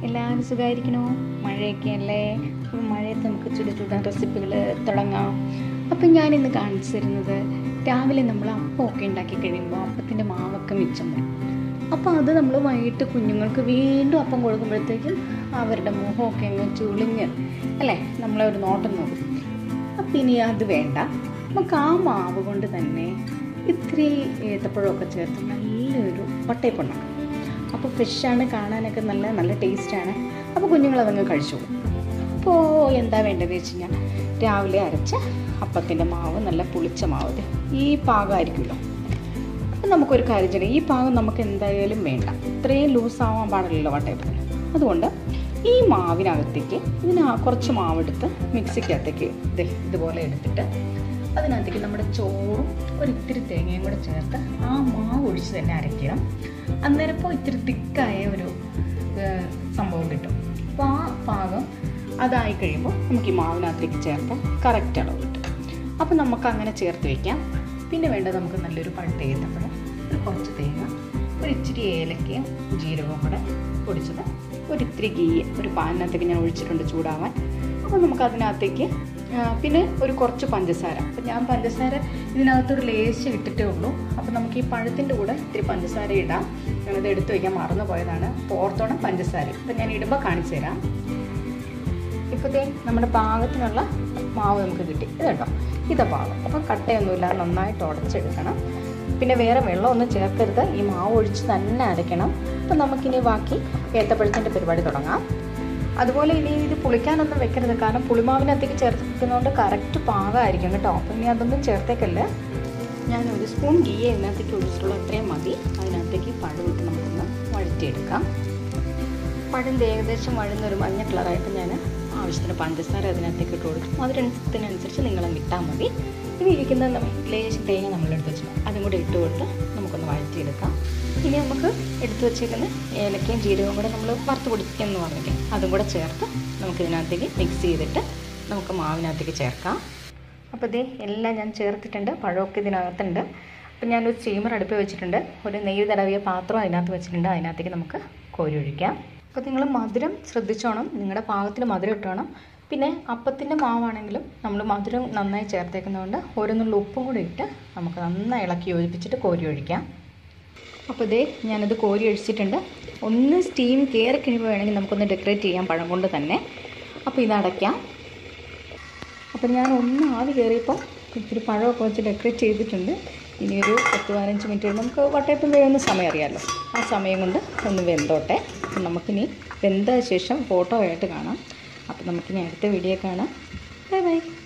എല്ലാവരും സുഖമായിരിക്കണോ മഴയൊക്കെ അല്ലേ അപ്പം മഴയത്ത് നമുക്ക് ചുട ചുടാൻ റെസിപ്പികൾ തുടങ്ങാം അപ്പം ഞാനിന്ന് കാണിച്ചു തരുന്നത് രാവിലെ നമ്മൾ അപ്പമൊക്കെ ഉണ്ടാക്കി കഴിയുമ്പോൾ അപ്പത്തിൻ്റെ മാവൊക്കെ മിച്ചം വരും അപ്പോൾ അത് നമ്മൾ വൈകിട്ട് കുഞ്ഞുങ്ങൾക്ക് വീണ്ടും അപ്പം കൊടുക്കുമ്പോഴത്തേക്കും അവരുടെ മുഖമൊക്കെ അങ്ങ് ചുളിഞ്ഞ് അല്ലേ നമ്മളെ ഒരു നോട്ടം നോക്കും അപ്പം ഇനി അത് വേണ്ട നമുക്ക് ആ മാവ് കൊണ്ട് തന്നെ ഇത്തിരി ഏത്തപ്പഴമൊക്കെ ചേർത്ത് നല്ലൊരു വട്ടയപ്പുണ്ടാക്കാം അപ്പോൾ ഫ്രഷാണ് കാണാനൊക്കെ നല്ല നല്ല ടേസ്റ്റാണ് അപ്പോൾ കുഞ്ഞുങ്ങളതങ്ങ് കഴിച്ചോളും അപ്പോൾ എന്താ വേണ്ടത് വെച്ച് കഴിഞ്ഞാൽ രാവിലെ അരച്ച അപ്പത്തിൻ്റെ മാവ് നല്ല പുളിച്ച മാവ് ഇത് ഈ പാകമായിരിക്കുമല്ലോ അപ്പം നമുക്കൊരു കാര്യം ചെയ്യണം ഈ പാകം നമുക്ക് എന്തായാലും വേണ്ട ഇത്രയും ലൂസ് ആവാൻ പാടില്ലല്ലോ വട്ടയപ്പത്തിന് അതുകൊണ്ട് ഈ മാവിനകത്തേക്ക് ഇതിന് ആ കുറച്ച് മാവെടുത്ത് മിക്സിക്കകത്തേക്ക് ദേ ഇതുപോലെ എടുത്തിട്ട് അതിനകത്തേക്ക് നമ്മുടെ ചോറും ഒരു ഇത്തിരി തേങ്ങയും കൂടെ ചേർത്ത് ആ മാവ് ഒഴിച്ച് തന്നെ അരയ്ക്കണം അന്നേരം ഇപ്പോൾ ഇത്തിരി തിക്കായ ഒരു ഏഹ്, സംഭവം കിട്ടും അപ്പോൾ ആ പാകം അതായി കഴിയുമ്പോൾ നമുക്ക് ഈ മാവിനകത്തേക്ക് ചേർത്ത് കറക്റ്റ് അളവ് കിട്ടും അപ്പോൾ നമുക്ക് അങ്ങനെ ചേർത്ത് വയ്ക്കാം പിന്നെ വേണ്ടത് നമുക്ക് നല്ലൊരു പഴുത്ത ഏത്തപ്പഴം ഒരു കുറച്ച് തേങ്ങ ഒരു ഇച്ചിരി ഏലക്കയും ജീരകവും കൂടെ പൊടിച്ചത് ഒരു ഇത്തിരി ഗീ ഒരു പാനിനകത്തേക്ക് ഞാൻ ഒഴിച്ചിട്ടുണ്ട് ചൂടാവാൻ അപ്പോൾ നമുക്ക് അതിനകത്തേക്ക് ആ, പിന്നെ ഒരു കുറച്ച് പഞ്ചസാര അപ്പം ഞാൻ പഞ്ചസാര ഇതിനകത്തൊരു ലേശം ഇട്ടിട്ടേ ഉള്ളൂ അപ്പോൾ നമുക്ക് ഈ പഴത്തിൻ്റെ കൂടെ ഇത്തിരി പഞ്ചസാര ഇടാം ഞാനത് എടുത്തു വയ്ക്കാൻ മറന്നു പോയതാണ് അപ്പോൾ ഓർത്തോണം പഞ്ചസാര അപ്പം ഞാൻ ഇടുമ്പോൾ കാണിച്ചു തരാം ഇപ്പോഴത്തെ നമ്മുടെ പാകത്തിനുള്ള മാവ് നമുക്ക് കിട്ടി ഇത് കേട്ടോ ഇതാ പാകം അപ്പം കട്ടയൊന്നുമില്ല നന്നായിട്ട് ഉടച്ചെടുക്കണം പിന്നെ വേറെ വെള്ളമൊന്നും ചേർക്കരുത് ഈ മാവ് ഒഴിച്ച് തന്നെ അരയ്ക്കണം അപ്പം നമുക്കിനി ബാക്കി ഏത്തപ്പഴത്തിൻ്റെ പരിപാടി തുടങ്ങാം അതുപോലെ ഇനി ഇത് പുളിക്കാനൊന്നും വെക്കരുത് കാരണം പുളിമാവിനകത്തേക്ക് ചേർത്ത് വെക്കുന്നതുകൊണ്ട് കറക്റ്റ് പാകമായിരിക്കും കേട്ടോ അപ്പം ഇനി അതൊന്നും ചേർത്തേക്കല്ലേ ഞാൻ ഒരു സ്പൂൺ ഗീ ഇതിനകത്തേക്ക് ഒഴിച്ചിട്ടുള്ള അത്രയും മതി അതിനകത്തേക്ക് പഴം ഇട്ട് നമുക്കൊന്ന് വഴറ്റിയെടുക്കാം പഴം ദേ ഏകദേശം വഴുന്ന ഒരു മഞ്ഞ കളറായിട്ട് ഞാൻ ആവശ്യത്തിന് പഞ്ചസാര അതിനകത്തേക്ക് ഇട്ട് കൊടുത്തു അതിനനുസരിച്ച് നിങ്ങളങ്ങ് ഇട്ടാൽ മതി ഇനി ഇരിക്കുന്ന നമ്മ- ലേശം തേങ്ങ നമ്മളെടുത്ത് വെച്ചു അതും കൂടി ഇട്ട് കൊടുത്ത് നമുക്കൊന്ന് വഴറ്റിയെടുക്കാം ഇനി നമുക്ക് എടുത്ത് വെച്ചേക്കുന്ന ഏലക്കയും ജീരകവും കൂടെ നമ്മൾ വറുത്ത് പൊടിക്കുന്നു പറഞ്ഞില്ലേ അതും കൂടെ ചേർത്ത് നമുക്ക് ഇതിനകത്തേക്ക് മിക്സ് ചെയ്തിട്ട് നമുക്ക് മാവിനകത്തേക്ക് ചേർക്കാം അപ്പോൾ ഇതേ എല്ലാം ഞാൻ ചേർത്തിട്ടുണ്ട് പഴമൊക്കെ ഇതിനകത്തുണ്ട് അപ്പോൾ ഞാനൊരു സ്റ്റീമർ അടുപ്പിൽ വെച്ചിട്ടുണ്ട് ഒരു നെയ്യ് തടവിയ പാത്രം അതിനകത്ത് വെച്ചിട്ടുണ്ട് അതിനകത്തേക്ക് നമുക്ക് കോരി ഒഴിക്കാം അപ്പോൾ നിങ്ങൾ മധുരം ശ്രദ്ധിച്ചോണം നിങ്ങളുടെ പാകത്തിന് മധുരം ഇട്ടോണം പിന്നെ അപ്പത്തിൻ്റെ മാവാണെങ്കിലും നമ്മൾ മധുരം നന്നായി ചേർത്തേക്കുന്നതുകൊണ്ട് ഓരോന്നുള്ള ഉപ്പും കൂടി ഇട്ട് നമുക്ക് നന്നായി ഇളക്കി യോജിപ്പിച്ചിട്ട് കോരി ഒഴിക്കാം അപ്പോൾ ഇതേ ഞാനത് കോരി ഒഴിച്ചിട്ടുണ്ട് ഒന്ന് സ്റ്റീം കയറി കഴിയുമ്പോൾ വേണമെങ്കിൽ നമുക്കൊന്ന് ഡെക്കറേറ്റ് ചെയ്യാം പഴം കൊണ്ട് തന്നെ അപ്പോൾ ഇത് അടയ്ക്കാം അപ്പം ഞാൻ ഒന്ന് ആവി കയറിയപ്പോൾ ഇത്തിരി പഴമൊക്കെ വെച്ച് ഡെക്കറേറ്റ് ചെയ്തിട്ടുണ്ട് ഇനി ഒരു പത്ത് പതിനഞ്ച് മിനിറ്റ് കഴിയുമ്പോൾ നമുക്ക് വട്ടയപ്പം വേവുന്ന സമയം അറിയാമല്ലോ ആ സമയം കൊണ്ട് ഒന്ന് വെന്തോട്ടെ അപ്പം നമുക്കിനി വെന്ത ശേഷം ഫോട്ടോ ആയിട്ട് കാണാം അപ്പം നമുക്കിനി അടുത്ത വീഡിയോ കാണാം ബൈ ബൈ